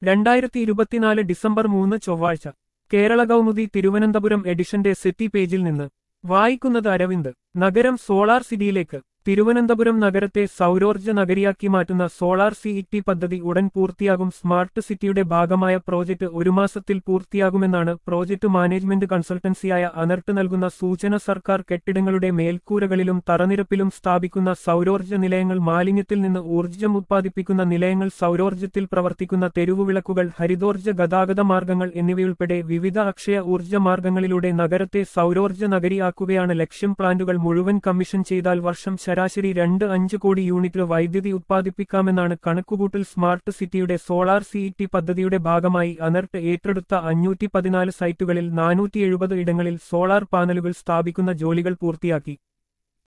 രണ്ടായിരത്തി ഇരുപത്തിനാല് ഡിസംബർ മൂന്ന് ചൊവ്വാഴ്ച കേരള കൗമുദി തിരുവനന്തപുരം എഡിഷന്റെ സിറ്റി പേജിൽ നിന്ന് വായിക്കുന്നത് അരവിന്ദ് നഗരം സോളാർ സിറ്റിയിലേക്ക് തിരുവനന്തപുരം നഗരത്തെ സൗരോർജ്ജ നഗരിയാക്കി മാറ്റുന്ന സോളാർ സിഇടി പദ്ധതി ഉടൻ പൂർത്തിയാകും സ്മാർട്ട് സിറ്റിയുടെ ഭാഗമായ പ്രോജക്ട് ഒരു മാസത്തിൽ പൂർത്തിയാകുമെന്നാണ് പ്രോജക്ട് മാനേജ്മെന്റ് കൺസൾട്ടൻസിയായ അനർട്ട് നൽകുന്ന സൂചന സർക്കാർ കെട്ടിടങ്ങളുടെ മേൽക്കൂരകളിലും തറനിരപ്പിലും സ്ഥാപിക്കുന്ന സൗരോർജ്ജ നിലയങ്ങൾ മാലിന്യത്തിൽ നിന്ന് ഊർജ്ജം ഉത്പാദിപ്പിക്കുന്ന നിലയങ്ങൾ സൗരോർജ്ജത്തിൽ പ്രവർത്തിക്കുന്ന തെരുവുവിളക്കുകൾ ഹരിതോർജ്ജ ഗതാഗത മാർഗങ്ങൾ എന്നിവയുൾപ്പെടെ വിവിധ അക്ഷയ ഊർജ്ജ മാർഗങ്ങളിലൂടെ നഗരത്തെ സൗരോർജ്ജ നഗരിയാക്കുകയാണ് ലക്ഷ്യം പ്ലാന്റുകൾ മുഴുവൻ കമ്മീഷൻ ചെയ്താൽ വർഷം ശരാശരി രണ്ട് അഞ്ച് കോടി യൂണിറ്റ് വൈദ്യുതി ഉത്പാദിപ്പിക്കാമെന്നാണ് കണക്കുകൂട്ടൽ സ്മാർട്ട് സിറ്റിയുടെ സോളാർ സിഇടി പദ്ധതിയുടെ ഭാഗമായി അനർട്ട് ഏറ്റെടുത്ത അഞ്ഞൂറ്റി പതിനാല് സൈറ്റുകളിൽ നാനൂറ്റി എഴുപത് ഇടങ്ങളിൽ സോളാർ പാനലുകൾ സ്ഥാപിക്കുന്ന ജോലികൾ പൂർത്തിയാക്കി